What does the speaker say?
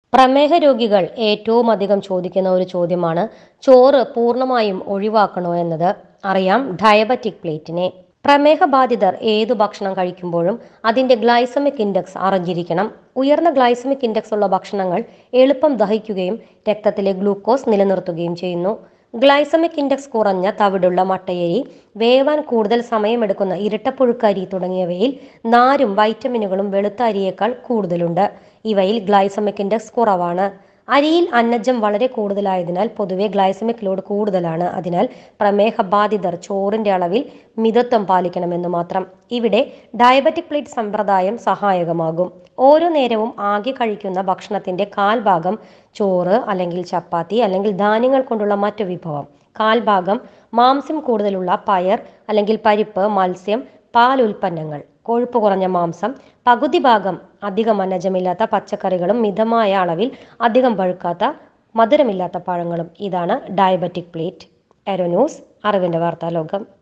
പ്രമേഹ രോഗികൾ ഏറ്റവും അധികം ചോദിക്കുന്ന ഒരു ചോദ്യമാണ് ചോറ് പൂർണ്ണമായും ഒഴിവാക്കണോ എന്നത് അറിയാം ഡയബറ്റിക് പ്ലേറ്റിനെ പ്രമേഹ ബാധിതർ ഏതു ഭക്ഷണം കഴിക്കുമ്പോഴും അതിന്റെ ഗ്ലൈസമിക് ഇൻഡെക്സ് അറിഞ്ഞിരിക്കണം ഉയർന്ന ഗ്ലൈസമിക് ഇൻഡെക്സ് ഉള്ള ഭക്ഷണങ്ങൾ എളുപ്പം ദഹിക്കുകയും രക്തത്തിലെ ഗ്ലൂക്കോസ് നിലനിർത്തുകയും ചെയ്യുന്നു ഗ്ലൈസമിക് ഇൻഡെക്സ് കുറഞ്ഞ തവിടുള്ള മട്ടയരി വേവാൻ കൂടുതൽ സമയമെടുക്കുന്ന ഇരട്ടപ്പുഴുക്കരി തുടങ്ങിയവയിൽ നാരും വൈറ്റമിനുകളും വെളുത്ത അരിയേക്കാൾ കൂടുതലുണ്ട് ഇവയിൽ ഗ്ലൈസമിക് ഇൻഡെക്സ് കുറവാണ് അരിയിൽ അന്നജം വളരെ കൂടുതലായതിനാൽ പൊതുവെ ഗ്ലൈസമിക് ലോഡ് കൂടുതലാണ് അതിനാൽ പ്രമേഹ ബാധിതർ ചോറിന്റെ അളവിൽ മിതത്വം പാലിക്കണമെന്ന് മാത്രം ഇവിടെ ഡയബറ്റിക് പ്ലേറ്റ് സമ്പ്രദായം സഹായകമാകും ഓരോ നേരവും ആകെ കഴിക്കുന്ന ഭക്ഷണത്തിന്റെ കാൽഭാഗം ചോറ് അല്ലെങ്കിൽ ചപ്പാത്തി അല്ലെങ്കിൽ ധാന്യങ്ങൾ കൊണ്ടുള്ള മറ്റു വിഭവം കാൽഭാഗം മാംസ്യം കൂടുതലുള്ള പയർ അല്ലെങ്കിൽ പരിപ്പ് മത്സ്യം പാൽ ഉൽപ്പന്നങ്ങൾ കൊഴുപ്പ് കുറഞ്ഞ മാംസം പകുതി ഭാഗം അധികം അന്നജമില്ലാത്ത പച്ചക്കറികളും മിതമായ അളവിൽ അധികം പഴുക്കാത്ത മധുരമില്ലാത്ത പഴങ്ങളും ഇതാണ് ഡയബറ്റിക് പ്ലേറ്റ് എറോ ന്യൂസ് അറിവിന്റെ വാർത്താലോകം